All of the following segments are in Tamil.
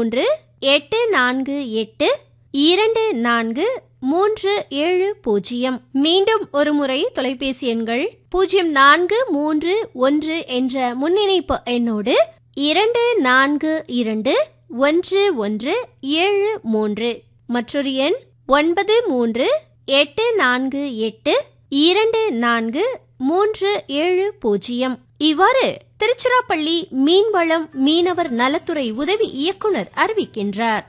மூன்று எட்டு நான்கு எட்டு இரண்டு நான்கு மூன்று ஏழு பூஜ்ஜியம் மீண்டும் ஒரு முறை தொலைபேசி எண்கள் பூஜ்ஜியம் நான்கு மூன்று ஒன்று என்ற முன்னிணைப்பு எண்ணோடு இரண்டு நான்கு இரண்டு ஒன்று ஒன்று ஏழு மூன்று மற்றொரு எண் ஒன்பது மூன்று எட்டு நான்கு எட்டு இரண்டு நான்கு மூன்று ஏழு பூஜ்ஜியம் இவ்வாறு திருச்சிராப்பள்ளி மீன்வளம் மீனவர் நலத்துறை உதவி இயக்குனர் அறிவிக்கின்றார்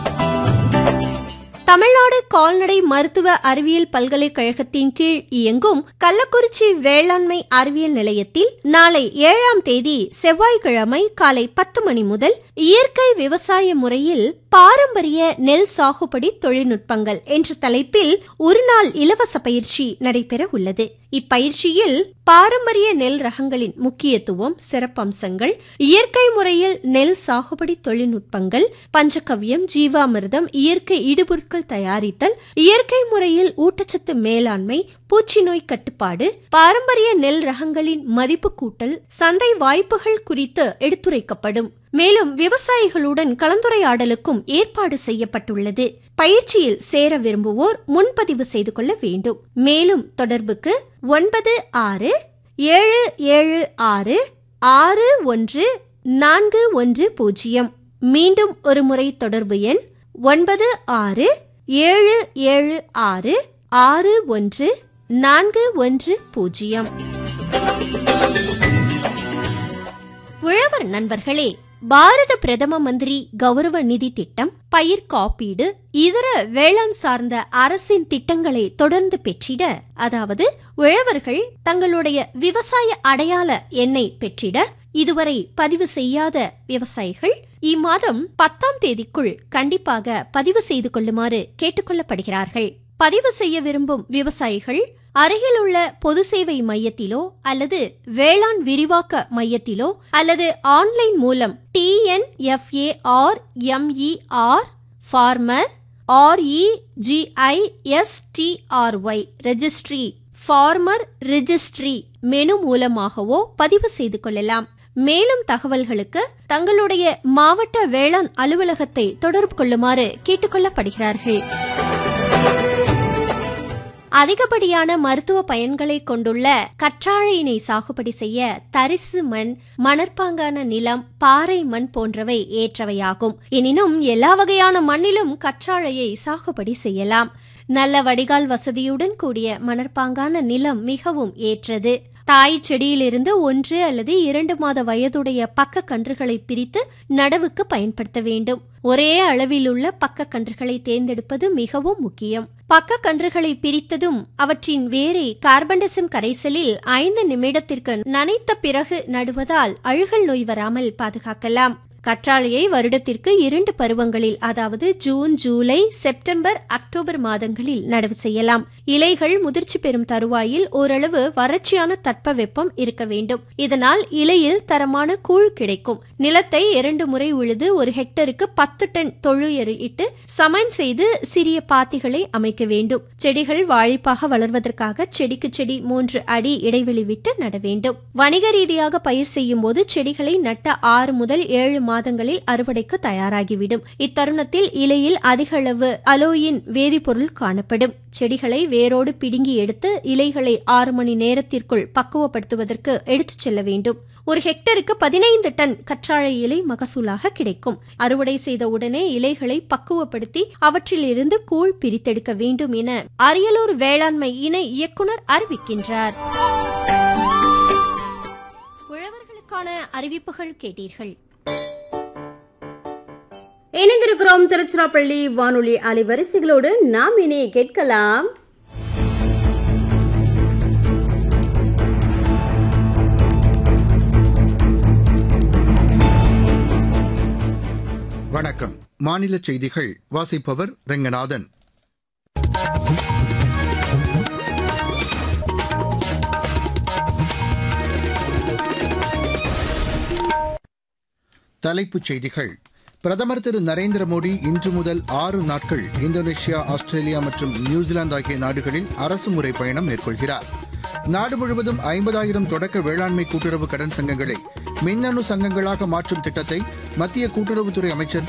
தமிழ்நாடு கால்நடை மருத்துவ அறிவியல் பல்கலைக்கழகத்தின் கீழ் இயங்கும் கள்ளக்குறிச்சி வேளாண்மை அறிவியல் நிலையத்தில் நாளை ஏழாம் தேதி செவ்வாய்க்கிழமை காலை பத்து மணி முதல் இயற்கை விவசாய முறையில் பாரம்பரிய நெல் சாகுபடி தொழில்நுட்பங்கள் என்ற தலைப்பில் ஒருநாள் இலவச பயிற்சி நடைபெற உள்ளது இப்பயிற்சியில் பாரம்பரிய நெல் ரகங்களின் முக்கியத்துவம் சிறப்பம்சங்கள் இயற்கை முறையில் நெல் சாகுபடி தொழில்நுட்பங்கள் பஞ்சகவ்யம் ஜீவாமிர்தம் இயற்கை இடுபொருட்கள் தயாரித்தல் இயற்கை முறையில் ஊட்டச்சத்து மேலாண்மை பூச்சி நோய் கட்டுப்பாடு பாரம்பரிய நெல் ரகங்களின் மதிப்பு கூட்டல் சந்தை வாய்ப்புகள் குறித்து எடுத்துரைக்கப்படும் மேலும் விவசாயிகளுடன் கலந்துரையாடலுக்கும் ஏற்பாடு செய்யப்பட்டுள்ளது பயிற்சியில் சேர விரும்புவோர் முன்பதிவு செய்து கொள்ள வேண்டும் மேலும் தொடர்புக்கு ஒன்பது ஆறு ஏழு ஏழு ஆறு ஆறு ஒன்று நான்கு ஒன்று பூஜ்ஜியம் மீண்டும் ஒரு முறை தொடர்பு எண் ஒன்பது ஆறு ஏழு ஏழு ஆறு ஆறு ஒன்று நான்கு ஒன்று பூஜ்ஜியம் உழவர் நண்பர்களே பாரத பிரதம மந்திரி கௌரவ நிதி திட்டம் பயிர் காப்பீடு இதர வேளாண் சார்ந்த அரசின் திட்டங்களை தொடர்ந்து பெற்றிட அதாவது உழவர்கள் தங்களுடைய விவசாய அடையாள எண்ணை பெற்றிட இதுவரை பதிவு செய்யாத விவசாயிகள் இம்மாதம் பத்தாம் தேதிக்குள் கண்டிப்பாக பதிவு செய்து கொள்ளுமாறு கேட்டுக்கொள்ளப்படுகிறார்கள் பதிவு செய்ய விரும்பும் விவசாயிகள் அருகிலுள்ள பொது சேவை மையத்திலோ அல்லது வேளாண் விரிவாக்க மையத்திலோ அல்லது ஆன்லைன் மூலம் TNFAR MER farmer REGISTRY registry farmer registry menu மூலமாகவோ பதிவு செய்து கொள்ளலாம் மேலும் தகவல்களுக்கு தங்களுடைய மாவட்ட வேளாண் அலுவலகத்தை தொடர்பு கொள்ளுமாறு கேட்டுக்கொள்ளப்படுகிறார்கள் அதிகப்படியான மருத்துவ பயன்களை கொண்டுள்ள கற்றாழையினை சாகுபடி செய்ய தரிசு மண் மணற்பாங்கான நிலம் பாறை மண் போன்றவை ஏற்றவையாகும் எனினும் எல்லா வகையான மண்ணிலும் கற்றாழையை சாகுபடி செய்யலாம் நல்ல வடிகால் வசதியுடன் கூடிய மணற்பாங்கான நிலம் மிகவும் ஏற்றது தாய் செடியிலிருந்து ஒன்று அல்லது இரண்டு மாத வயதுடைய பக்க கன்றுகளை பிரித்து நடவுக்கு பயன்படுத்த வேண்டும் ஒரே அளவில் உள்ள பக்க கன்றுகளை தேர்ந்தெடுப்பது மிகவும் முக்கியம் பக்க கன்றுகளை பிரித்ததும் அவற்றின் வேரை கார்பன்டசம் கரைசலில் ஐந்து நிமிடத்திற்கு நனைத்த பிறகு நடுவதால் அழுகல் நோய் வராமல் பாதுகாக்கலாம் கற்றாழையை வருடத்திற்கு இரண்டு பருவங்களில் அதாவது ஜூன் ஜூலை செப்டம்பர் அக்டோபர் மாதங்களில் நடவு செய்யலாம் இலைகள் முதிர்ச்சி பெறும் தருவாயில் ஓரளவு வறட்சியான தட்பவெப்பம் இருக்க வேண்டும் இதனால் இலையில் தரமான கூழ் கிடைக்கும் நிலத்தை இரண்டு முறை உழுது ஒரு ஹெக்டருக்கு பத்து டன் தொழு இட்டு சமன் செய்து சிறிய பாத்திகளை அமைக்க வேண்டும் செடிகள் வாழிப்பாக வளர்வதற்காக செடிக்கு செடி மூன்று அடி இடைவெளி விட்டு நட வேண்டும் வணிக ரீதியாக பயிர் செய்யும் போது செடிகளை நட்ட ஆறு முதல் ஏழு மாதங்களில் அறுவடைக்கு தயாராகிவிடும் இத்தருணத்தில் இலையில் அதிக அளவு அலோயின் வேதிப்பொருள் காணப்படும் செடிகளை வேரோடு பிடுங்கி எடுத்து இலைகளை ஆறு மணி நேரத்திற்குள் பக்குவப்படுத்துவதற்கு எடுத்துச் செல்ல வேண்டும் ஒரு ஹெக்டருக்கு பதினைந்து டன் கற்றாழை இலை மகசூலாக கிடைக்கும் அறுவடை செய்த உடனே இலைகளை பக்குவப்படுத்தி அவற்றிலிருந்து கூழ் பிரித்தெடுக்க வேண்டும் என அரியலூர் வேளாண்மை இணை இயக்குனர் அறிவிக்கின்றார் உழவர்களுக்கான அறிவிப்புகள் கேட்டீர்கள் இணைந்திருக்கிறோம் திருச்சிராப்பள்ளி வானொலி அலைவரிசைகளோடு நாம் இனி கேட்கலாம் வணக்கம் மாநில செய்திகள் வாசிப்பவர் ரெங்கநாதன் தலைப்புச் செய்திகள் பிரதமர் திரு நரேந்திர மோடி இன்று முதல் ஆறு நாட்கள் இந்தோனேஷியா ஆஸ்திரேலியா மற்றும் நியூசிலாந்து ஆகிய நாடுகளில் அரசுமுறை பயணம் மேற்கொள்கிறார் நாடு முழுவதும் ஐம்பதாயிரம் தொடக்க வேளாண்மை கூட்டுறவு கடன் சங்கங்களை மின்னணு சங்கங்களாக மாற்றும் திட்டத்தை மத்திய கூட்டுறவுத்துறை அமைச்சர்